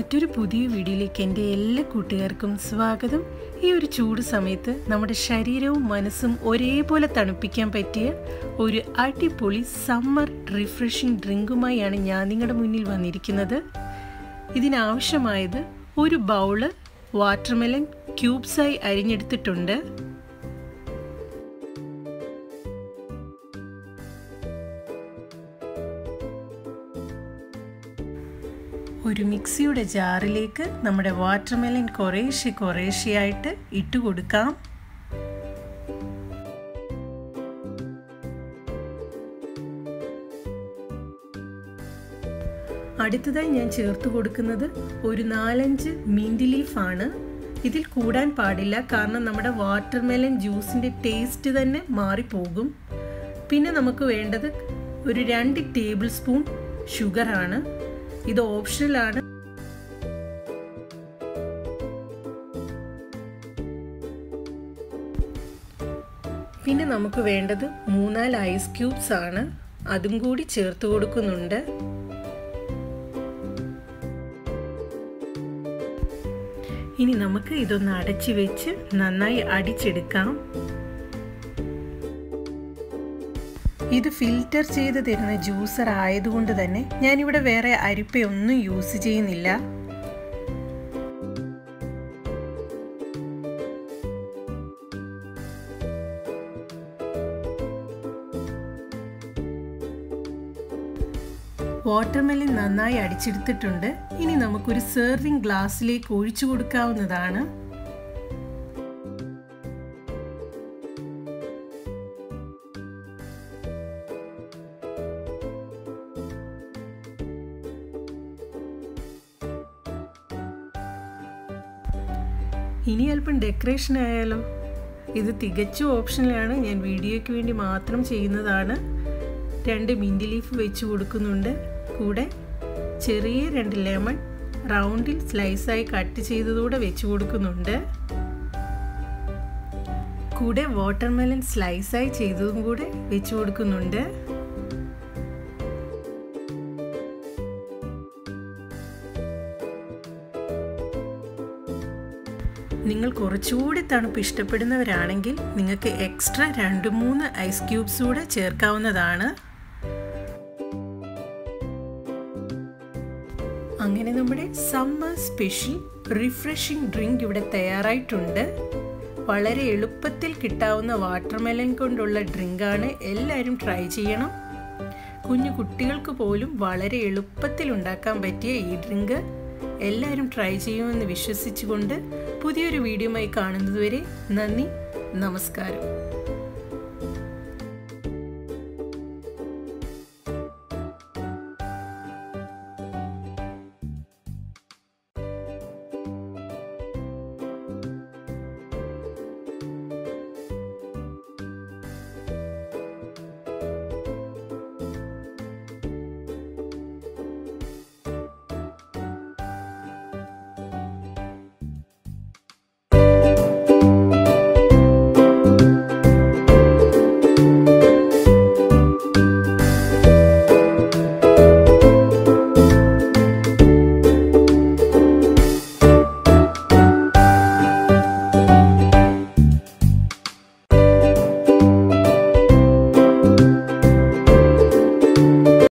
മറ്റൊരു പുതിയ വീഡിയോയിലേക്ക് എൻ്റെ എല്ലാ കൂട്ടുകാർക്കും സ്വാഗതം ഈ ഒരു ചൂട് സമയത്ത് നമ്മുടെ ശരീരവും മനസ്സും ഒരേപോലെ തണുപ്പിക്കാൻ പറ്റിയ ഒരു അടിപൊളി സമ്മർ റിഫ്രഷിംഗ് ഡ്രിങ്കുമായാണ് ഞാൻ നിങ്ങളുടെ മുന്നിൽ വന്നിരിക്കുന്നത് ഇതിനാവശ്യമായത് ഒരു ബൗള് വാട്ടർമെലൻ ക്യൂബ്സായി അരിഞ്ഞെടുത്തിട്ടുണ്ട് ഒരു മിക്സിയുടെ ജാറിലേക്ക് നമ്മുടെ വാട്ടർമെലൻ കുറേശ്ശെ കുറേശ്ശെയായിട്ട് ഇട്ട് കൊടുക്കാം അടുത്തതായി ഞാൻ ചേർത്ത് കൊടുക്കുന്നത് ഒരു നാലഞ്ച് മിൻറ്റ് ലീഫാണ് ഇതിൽ കൂടാൻ പാടില്ല കാരണം നമ്മുടെ വാട്ടർമെലൻ ജ്യൂസിൻ്റെ ടേസ്റ്റ് തന്നെ മാറിപ്പോകും പിന്നെ നമുക്ക് വേണ്ടത് ഒരു രണ്ട് ടേബിൾ സ്പൂൺ ഷുഗറാണ് ഇത് ഓപ്ഷണലാണ് പിന്നെ നമുക്ക് വേണ്ടത് മൂന്നാല് ഐസ് ക്യൂബ്സ് ആണ് അതും കൂടി ചേർത്ത് കൊടുക്കുന്നുണ്ട് ഇനി നമുക്ക് ഇതൊന്ന് അടച്ചു വെച്ച് നന്നായി അടിച്ചെടുക്കാം ഇത് ഫിൽറ്റർ ചെയ്ത് തരുന്ന ജ്യൂസർ ആയതുകൊണ്ട് തന്നെ ഞാനിവിടെ വേറെ അരിപ്പയൊന്നും യൂസ് ചെയ്യുന്നില്ല വാട്ടർമെലൻ നന്നായി അടിച്ചെടുത്തിട്ടുണ്ട് ഇനി നമുക്കൊരു സെർവിങ് ഗ്ലാസ്സിലേക്ക് ഒഴിച്ചു കൊടുക്കാവുന്നതാണ് ഇനി അല്പം ഡെക്കറേഷൻ ആയാലോ ഇത് തികച്ചും ഓപ്ഷനിലാണ് ഞാൻ വീഡിയോയ്ക്ക് വേണ്ടി മാത്രം ചെയ്യുന്നതാണ് രണ്ട് മിൻറ്റ് ലീഫ് വെച്ച് കൊടുക്കുന്നുണ്ട് കൂടെ ചെറിയ രണ്ട് ലെമൺ റൗണ്ടിൽ സ്ലൈസായി കട്ട് ചെയ്തതൂടെ വെച്ച് കൊടുക്കുന്നുണ്ട് കൂടെ വാട്ടർമെലൻ സ്ലൈസായി ചെയ്തതും കൂടെ വെച്ച് കൊടുക്കുന്നുണ്ട് നിങ്ങൾ കുറച്ചുകൂടി തണുപ്പ് ഇഷ്ടപ്പെടുന്നവരാണെങ്കിൽ നിങ്ങൾക്ക് എക്സ്ട്രാ രണ്ട് മൂന്ന് ഐസ് ക്യൂബ്സ് കൂടെ ചേർക്കാവുന്നതാണ് അങ്ങനെ നമ്മുടെ സമ്മർ സ്പെഷ്യൽ റിഫ്രഷിംഗ് ഡ്രിങ്ക് ഇവിടെ തയ്യാറായിട്ടുണ്ട് വളരെ എളുപ്പത്തിൽ കിട്ടാവുന്ന വാട്ടർമെലൻ കൊണ്ടുള്ള ഡ്രിങ്കാണ് എല്ലാവരും ട്രൈ ചെയ്യണം കുഞ്ഞു കുട്ടികൾക്ക് പോലും വളരെ എളുപ്പത്തിൽ ഉണ്ടാക്കാൻ പറ്റിയ ഈ ഡ്രിങ്ക് എല്ലാവരും ട്രൈ ചെയ്യുമെന്ന് വിശ്വസിച്ചുകൊണ്ട് പുതിയൊരു വീഡിയോയുമായി കാണുന്നതുവരെ നന്ദി നമസ്കാരം